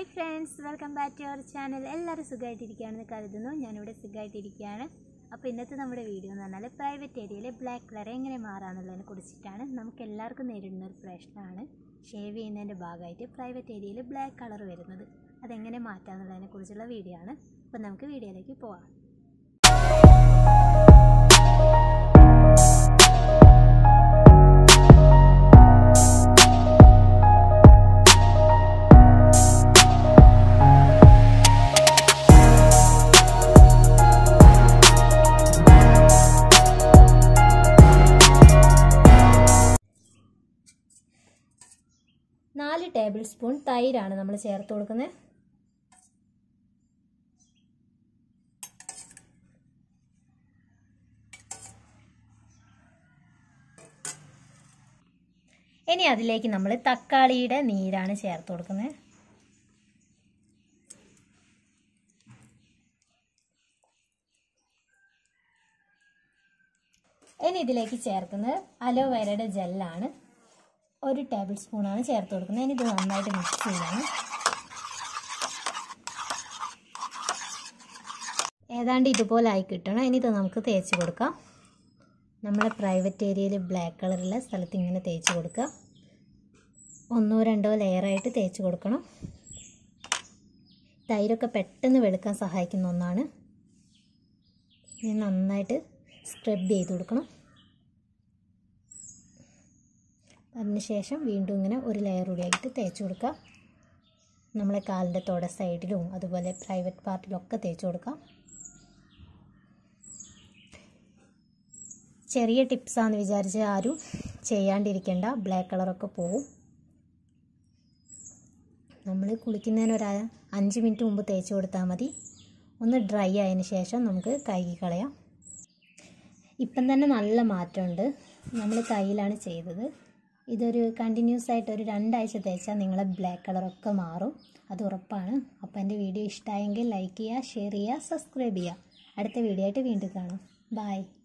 hi friends welcome back to our channel എല്ലാവരും സുഖമായിട്ടിരിക്കുകയാണെന്ന് കരുതുന്നു ഞാനിവിടെ സുഖമായിട്ടിരിക്കുകയാണ് അപ്പോൾ ഇന്നത്തെ നമ്മുടെ വീഡിയോ എന്ന് പറഞ്ഞാൽ പ്രൈവറ്റ് ഏരിയയിൽ ബ്ലാക്ക് കളർ എങ്ങനെ മാറാമെന്നുള്ളതിനെ കുറിച്ചിട്ടാണ് നമുക്ക് എല്ലാവർക്കും നേരിടുന്ന ഒരു പ്രശ്നമാണ് ഷേവ് ചെയ്യുന്നതിൻ്റെ ഭാഗമായിട്ട് പ്രൈവറ്റ് ഏരിയയിൽ ബ്ലാക്ക് കളർ വരുന്നത് അതെങ്ങനെ മാറ്റാമെന്നുള്ളതിനെ കുറിച്ചുള്ള വീഡിയോ ആണ് അപ്പോൾ നമുക്ക് വീഡിയോയിലേക്ക് പോവാം നാല് ടേബിൾ സ്പൂൺ തൈരാണ് നമ്മൾ ചേർത്ത് കൊടുക്കുന്നത് ഇനി അതിലേക്ക് നമ്മൾ തക്കാളിയുടെ നീരാണ് ചേർത്ത് കൊടുക്കുന്നത് ഇനി ഇതിലേക്ക് ചേർക്കുന്നത് അലോവേരയുടെ ജെല്ലാണ് ഒരു ടേബിൾ സ്പൂണാണ് ചേർത്ത് കൊടുക്കുന്നത് ഇനി ഇത് നന്നായിട്ട് മിക്സ് ചെയ്യണം ഏതാണ്ട് ഇതുപോലെ ആയി കിട്ടണം ഇനി ഇത് നമുക്ക് തേച്ച് കൊടുക്കാം നമ്മളെ പ്രൈവറ്റ് ഏരിയയിൽ ബ്ലാക്ക് കളറുള്ള സ്ഥലത്ത് ഇങ്ങനെ തേച്ച് കൊടുക്കുക ഒന്നോ രണ്ടോ ലെയറായിട്ട് തേച്ച് കൊടുക്കണം തൈരൊക്കെ പെട്ടെന്ന് വെളുക്കാൻ സഹായിക്കുന്ന ഒന്നാണ് ഇനി നന്നായിട്ട് സ്ക്രബ് ചെയ്ത് കൊടുക്കണം അതിനുശേഷം വീണ്ടും ഇങ്ങനെ ഒരു ലെയർ കൂടിയായിട്ട് തേച്ച് കൊടുക്കുക നമ്മളെ കാലിൻ്റെ തോട സൈഡിലും അതുപോലെ പ്രൈവറ്റ് പാർട്ടിലൊക്കെ തേച്ച് കൊടുക്കാം ചെറിയ ടിപ്സാന്ന് വിചാരിച്ച് ആരും ചെയ്യാണ്ടിരിക്കേണ്ട ബ്ലാക്ക് കളറൊക്കെ പോവും നമ്മൾ കുളിക്കുന്നതിന് ഒരു അഞ്ച് മിനിറ്റ് മുമ്പ് തേച്ച് കൊടുത്താൽ മതി ഒന്ന് ഡ്രൈ ആയതിന് ശേഷം നമുക്ക് കഴുകി കളയാം ഇപ്പം തന്നെ നല്ല മാറ്റമുണ്ട് നമ്മൾ കയ്യിലാണ് ചെയ്തത് ഇതൊരു കണ്ടിന്യൂസ് ആയിട്ട് ഒരു രണ്ടാഴ്ച തേച്ചാൽ നിങ്ങളെ ബ്ലാക്ക് കളറൊക്കെ മാറും അത് ഉറപ്പാണ് അപ്പോൾ എൻ്റെ വീഡിയോ ഇഷ്ടമായെങ്കിൽ ലൈക്ക് ചെയ്യുക ഷെയർ ചെയ്യുക സബ്സ്ക്രൈബ് ചെയ്യുക അടുത്ത വീഡിയോ ആയിട്ട് വീണ്ടും കാണാം ബായ്